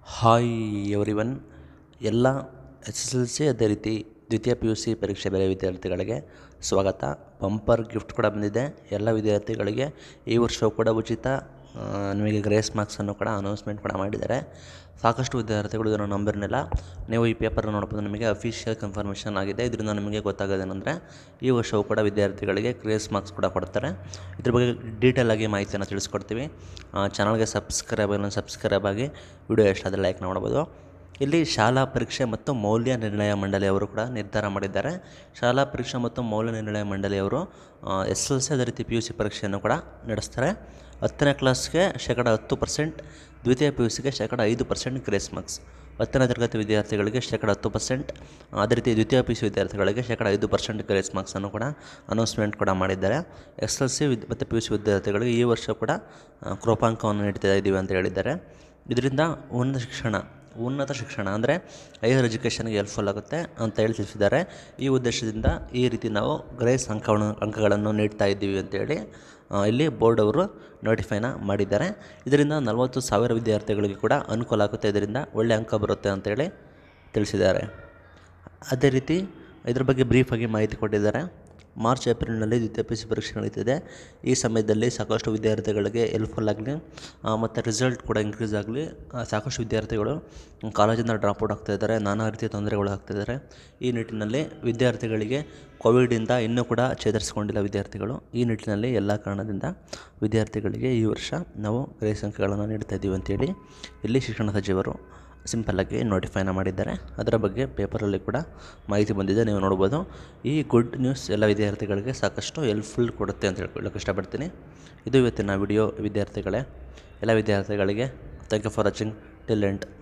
hi everyone ಎಲ್ಲ S S L C ಅದೇ ರೀತಿ ದ್ವಿತೀಯ ಪಿ ಯು ಸಿ ಪರೀಕ್ಷೆ ಬೇರೆ ವಿದ್ಯಾರ್ಥಿಗಳಿಗೆ ಸ್ವಾಗತ ಬಂಪರ್ ಗಿಫ್ಟ್ ಕೂಡ ಬಂದಿದೆ ಎಲ್ಲ ವಿದ್ಯಾರ್ಥಿಗಳಿಗೆ ಈ ವರ್ಷವೂ ಕೂಡ ಉಚಿತ ಆ, ನಿಮಗೆ ಗ್ರೇಸ್ ಮಾರ್ಕ್ಸನ್ನು ಕೂಡ ಅನೌನ್ಸ್ಮೆಂಟ್ ಕೂಡ ಮಾಡಿದ್ದಾರೆ ಸಾಕಷ್ಟು ವಿದ್ಯಾರ್ಥಿಗಳು ಇದನ್ನು ನಂಬಿರಲಿಲ್ಲ ನೀವು ಈ ಪೇಪರ್ ನೋಡ್ಬೋದು ನಿಮಗೆ ಅಫಿಷಿಯಲ್ ಕನ್ಫರ್ಮೇಷನ್ ಆಗಿದೆ ಇದರಿಂದ ನಿಮಗೆ ಗೊತ್ತಾಗೋದೇನೆಂದರೆ ಈ ವರ್ಷವೂ ಕೂಡ ವಿದ್ಯಾರ್ಥಿಗಳಿಗೆ ಗ್ರೇಸ್ ಮಾರ್ಕ್ಸ್ ಕೂಡ ಕೊಡ್ತಾರೆ ಇದ್ರ ಬಗ್ಗೆ ಡೀಟೇಲ್ ಆಗಿ ಮಾಹಿತಿಯನ್ನು ತಿಳಿಸ್ಕೊಡ್ತೀವಿ ಚಾನಲ್ಗೆ ಸಬ್ಸ್ಕ್ರೈಬ್ ಇಲ್ಲ ಸಬ್ಸ್ಕ್ರೈಬ್ ಆಗಿ ವಿಡಿಯೋ ಎಷ್ಟಾದರೆ ಲೈಕ್ ಮಾಡ್ಬೋದು ಇಲ್ಲಿ ಶಾಲಾ ಪರೀಕ್ಷೆ ಮತ್ತು ಮೌಲ್ಯ ನಿರ್ಣಯ ಮಂಡಳಿಯವರು ಕೂಡ ನಿರ್ಧಾರ ಮಾಡಿದ್ದಾರೆ ಶಾಲಾ ಪರೀಕ್ಷೆ ಮತ್ತು ಮೌಲ್ಯ ನಿರ್ಣಯ ಮಂಡಳಿಯವರು ಎಸ್ ಎಲ್ ಸಿ ಅದೇ ರೀತಿ ಪಿ ಯು ಸಿ ಪರೀಕ್ಷೆಯನ್ನು ಕೂಡ ನಡೆಸ್ತಾರೆ ಹತ್ತನೇ ಕ್ಲಾಸ್ಗೆ ಶೇಕಡ ಹತ್ತು ಪರ್ಸೆಂಟ್ ದ್ವಿತೀಯ ಪಿ ಯು ಸಿಗೆ ಶೇಕಡ ಐದು ಪರ್ಸೆಂಟ್ ಗ್ರೇಸ್ ಮಾರ್ಕ್ಸ್ ಹತ್ತನೇ ತರಗತಿ ವಿದ್ಯಾರ್ಥಿಗಳಿಗೆ ಶೇಕಡ ಹತ್ತು ಪರ್ಸೆಂಟ್ ಅದೇ ರೀತಿ ದ್ವಿತೀಯ ಪಿ ಯು ಸಿ ವಿದ್ಯಾರ್ಥಿಗಳಿಗೆ ಶೇಕಡ ಐದು ಪರ್ಸೆಂಟ್ ಗ್ರೇಸ್ ಮಾರ್ಕ್ಸನ್ನು ಕೂಡ ಅನೌನ್ಸ್ಮೆಂಟ್ ಕೂಡ ಮಾಡಿದ್ದಾರೆ ಎಸ್ ಎಲ್ ಸಿ ವಿದ್ ಮತ್ತು ಪಿ ಯು ಸಿ ವಿದ್ಯಾರ್ಥಿಗಳಿಗೆ ಈ ವರ್ಷ ಕೂಡ ಆ, ಕೃಪಾಂಕವನ್ನು ನೀಡ್ತಾ ಇದ್ದೀವಿ ಅಂತ ಹೇಳಿದ್ದಾರೆ ಇದರಿಂದ ಉನ್ನತ ಶಿಕ್ಷಣ ಉನ್ನತ ಶಿಕ್ಷಣ ಅಂದರೆ ಹೈಯರ್ ಎಜುಕೇಷನ್ಗೆ ಹೆಲ್ಪ್ಫುಲ್ ಆಗುತ್ತೆ ಅಂತ ಹೇಳಿ ತಿಳಿಸಿದ್ದಾರೆ ಈ ಉದ್ದೇಶದಿಂದ ಈ ರೀತಿ ನಾವು ಗ್ರೇಸ್ ಅಂಕವನ್ನು ಅಂಕಗಳನ್ನು ನೀಡ್ತಾ ಇದ್ದೀವಿ ಅಂತೇಳಿ ಆ, ಇಲ್ಲಿ ಬೋರ್ಡ್ ಅವರು ನೋಟಿಫೈನ ಮಾಡಿದ್ದಾರೆ ಇದರಿಂದ ನಲವತ್ತು ಸಾವಿರ ವಿದ್ಯಾರ್ಥಿಗಳಿಗೆ ಕೂಡ ಅನುಕೂಲ ಆಗುತ್ತೆ ಇದರಿಂದ ಒಳ್ಳೆಯ ಅಂಕ ಬರುತ್ತೆ ಅಂತೇಳಿ ತಿಳಿಸಿದ್ದಾರೆ ಅದೇ ರೀತಿ ಇದ್ರ ಬಗ್ಗೆ ಬ್ರೀಫಾಗಿ ಮಾಹಿತಿ ಕೊಟ್ಟಿದ್ದಾರೆ ಮಾರ್ಚ್ ಏಪ್ರಿಲ್ನಲ್ಲಿ ದ್ವಿತೀಯ ಪಿ ಸಿ ಪರೀಕ್ಷೆ ನಡೀತಿದೆ ಈ ಸಮಯದಲ್ಲಿ ಸಾಕಷ್ಟು ವಿದ್ಯಾರ್ಥಿಗಳಿಗೆ ಹೆಲ್ಪ್ಫುಲ್ ಆಗಲಿ ಮತ್ತು ರಿಸಲ್ಟ್ ಕೂಡ ಇನ್ಕ್ರೀಸ್ ಆಗಲಿ ಸಾಕಷ್ಟು ವಿದ್ಯಾರ್ಥಿಗಳು ಕಾಲೇಜಿಂದ ಡ್ರಾಪ್ ಔಟ್ ಆಗ್ತಾಯಿದ್ದಾರೆ ನಾನಾ ರೀತಿಯ ತೊಂದರೆಗಳು ಆಗ್ತಾಯಿದ್ದಾರೆ ಈ ನಿಟ್ಟಿನಲ್ಲಿ ವಿದ್ಯಾರ್ಥಿಗಳಿಗೆ ಕೋವಿಡಿಂದ ಇನ್ನೂ ಕೂಡ ಚೇತರಿಸಿಕೊಂಡಿಲ್ಲ ವಿದ್ಯಾರ್ಥಿಗಳು ಈ ನಿಟ್ಟಿನಲ್ಲಿ ಎಲ್ಲ ಕಾರಣದಿಂದ ವಿದ್ಯಾರ್ಥಿಗಳಿಗೆ ಈ ವರ್ಷ ನಾವು ಗ್ರೇಸ್ ಅಂಕಗಳನ್ನು ನೀಡ್ತಾ ಇದ್ದೀವಿ ಅಂತೇಳಿ ಇಲ್ಲಿ ಶಿಕ್ಷಣ ಸಚಿವರು ಸಿಂಪಲ್ಲಾಗಿ ನೋಟಿಫೈನ ಮಾಡಿದ್ದಾರೆ ಅದರ ಬಗ್ಗೆ ಪೇಪರಲ್ಲಿ ಕೂಡ ಮಾಹಿತಿ ಬಂದಿದೆ ನೀವು ನೋಡ್ಬೋದು ಈ ಗುಡ್ ನ್ಯೂಸ್ ಎಲ್ಲ ವಿದ್ಯಾರ್ಥಿಗಳಿಗೆ ಸಾಕಷ್ಟು ಹೆಲ್ಪ್ಫುಲ್ ಕೊಡುತ್ತೆ ಅಂತ ಹೇಳ್ಕೊಳ್ಳೋಕೆ ಇಷ್ಟಪಡ್ತೀನಿ ಇದು ಇವತ್ತಿನ ವಿಡಿಯೋ ವಿದ್ಯಾರ್ಥಿಗಳೇ ಎಲ್ಲ ವಿದ್ಯಾರ್ಥಿಗಳಿಗೆ thank you for watching till end